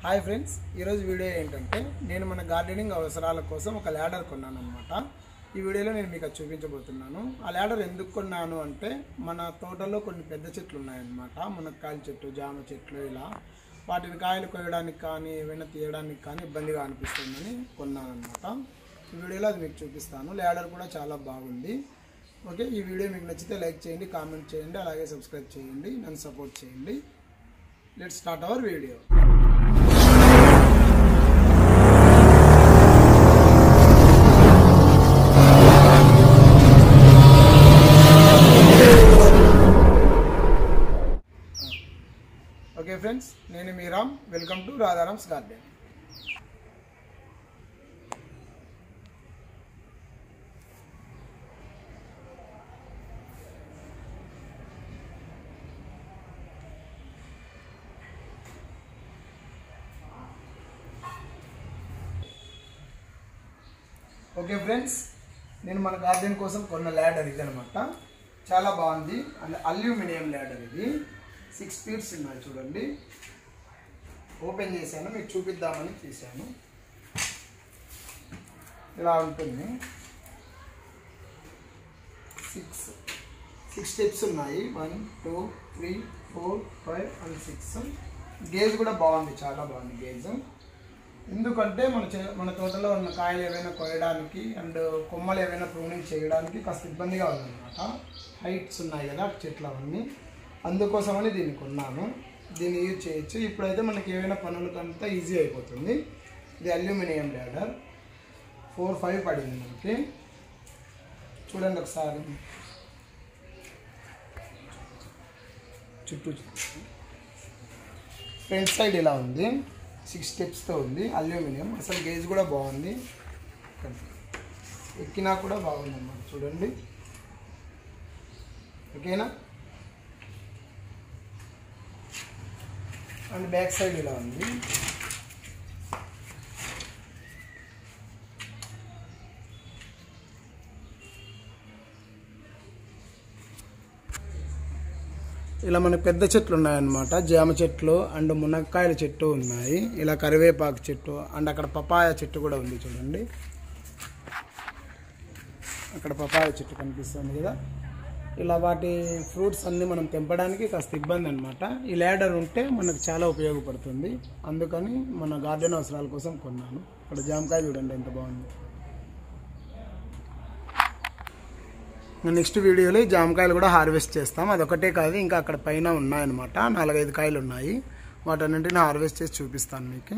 hi friends ఈరోజు video ఏంటంటే నేను మన గార్డెనింగ్ అవసరాల కోసం ఒక ల్యాడర్ కొన్నాను అనమాట ఈ వీడియోలో నేను మీకు అది చూపించబోతున్నాను ఆ ల్యాడర్ ఎందుకు కొన్నాను అంటే మన తోటలో కొన్ని పెద్ద చెట్లు ఉన్నాయన్నమాట మునక్కాయల చెట్టు జామ చెట్లు ఇలా వాటిని కాయలు కొయ్యడానికి కానీ ఏమైనా తీయడానికి కానీ ఇబ్బందిగా అనిపిస్తుందని కొన్నాను అనమాట ఈ వీడియోలో అది మీకు చూపిస్తాను ల్యాడర్ కూడా చాలా బాగుంది ఓకే ఈ వీడియో మీకు నచ్చితే లైక్ చేయండి కామెంట్ చేయండి అలాగే సబ్స్క్రైబ్ చేయండి నన్ను సపోర్ట్ చేయండి let start our video okay friends నేను మీ Ram welcome to Radharam's garden okay friends నేను మన గార్డెన్ కోసం కొన్న ల్యాడర్ ఇది అనమాట చాలా బాగుంది అండ్ అల్యూమినియం ల్యాడర్ ఇది సిక్స్ ఫీట్స్ ఉన్నాయి చూడండి ఓపెన్ చేశాను మీకు చూపిద్దామని తీశాను ఇలా ఉంటుంది సిక్స్ సిక్స్ స్టెప్స్ ఉన్నాయి one two three four five and six gauge కూడా బాగుంది చాలా బాగుంది గేజ్ ఎందుకంటే మన చే- మన తోటలో ఉన్న కాయలు ఏవైనా కోయడానికి అండ్ కొమ్మలు ఏవైనా ప్రూనింగ్ చేయడానికి కాస్త ఇబ్బందిగా ఉందన్నమాట హైట్స్ ఉన్నాయి కదా చెట్లు అవన్నీ అందుకోసమని దీన్ని కొన్నాను దీన్ని యూజ్ చేయొచ్చు ఇప్పుడైతే మనకి ఏవైనా పనులకంతా ఈజీ అయిపోతుంది ఇది అల్యూమినియం ల్యాడర్ ఫోర్ ఫైవ్ పడింది మనకి చూడండి ఒకసారి చుట్టూ ఫ్రంట్ సైడ్ ఇలా ఉంది సిక్స్ స్టెప్స్తో ఉంది అల్యూమినియం అసలు గేజ్ కూడా బాగుంది ఎక్కినా కూడా బాగుంది అన్నమాట చూడండి ఓకేనా అండ్ బ్యాక్ సైడ్ ఇలా ఉంది ఇలా మనకు పెద్ద చెట్లు ఉన్నాయన్నమాట జామ చెట్లు అండ్ మునక్కాయల చెట్టు ఉన్నాయి ఇలా కరివేపాకు చెట్టు అండ్ అక్కడ పపాయ చెట్టు కూడా ఉంది చూడండి అక్కడ పపాయ చెట్టు కనిపిస్తుంది కదా ఇలా వాటి ఫ్రూట్స్ అన్ని మనం తెంపడానికి కాస్త ఇబ్బంది అనమాట ఈ ల్యాడర్ ఉంటే మనకు చాలా ఉపయోగపడుతుంది అందుకని మన గార్డెన్ అవసరాల కోసం కొన్నాను ఇక్కడ జామకాయ చూడండి ఎంత బాగుంది నెక్స్ట్ వీడియోలో ఈ జామకాయలు కూడా హార్వెస్ట్ చేస్తాం అదొకటే కాదు ఇంకా అక్కడ పైన ఉన్నాయన్నమాట నాలుగైదు కాయలు ఉన్నాయి వాటన్నింటిని హార్వెస్ట్ చేసి చూపిస్తాను మీకు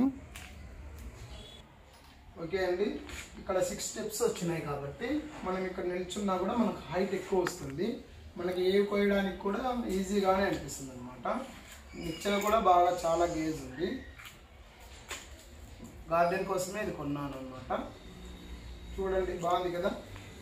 ఓకే అండి ఇక్కడ సిక్స్ స్టెప్స్ వచ్చినాయి కాబట్టి మనం ఇక్కడ నిల్చున్నా కూడా మనకు హైట్ ఎక్కువ వస్తుంది మనకి ఏ కోయడానికి కూడా ఈజీగానే అనిపిస్తుంది అనమాట నిచ్చెన కూడా బాగా చాలా గేజ్ ఉంది గార్డెన్ కోసమే ఇది కొన్నాను అనమాట చూడండి బాగుంది కదా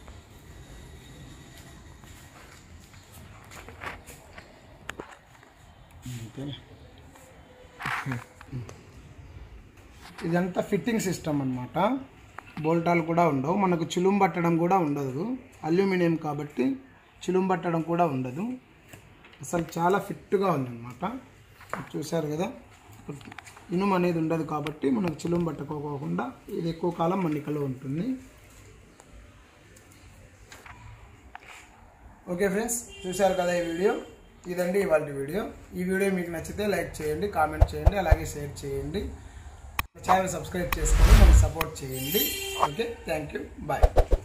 ఇదంతా ఫిట్టింగ్ సిస్టమ్ అన్నమాట బోల్టాలు కూడా ఉండవు మనకు చిలుం పట్టడం కూడా ఉండదు అల్యూమినియం కాబట్టి చిలుం పట్టడం కూడా ఉండదు అసలు చాలా ఫిట్గా ఉందన్నమాట చూశారు కదా ఇనుము అనేది ఉండదు కాబట్టి మనకు చిలుం పట్టుకోకుండా ఇది ఎక్కువ కాలం మన్నికలో ఉంటుంది ఓకే ఫ్రెండ్స్ చూశారు కదా ఈ వీడియో ఇదండి ఇవాళ వీడియో ఈ వీడియో మీకు నచ్చితే లైక్ చేయండి కామెంట్ చేయండి అలాగే షేర్ చేయండి ఛానల్ సబ్స్క్రైబ్ చేసుకొని మనకు సపోర్ట్ చేయండి ఓకే థ్యాంక్ యూ బాయ్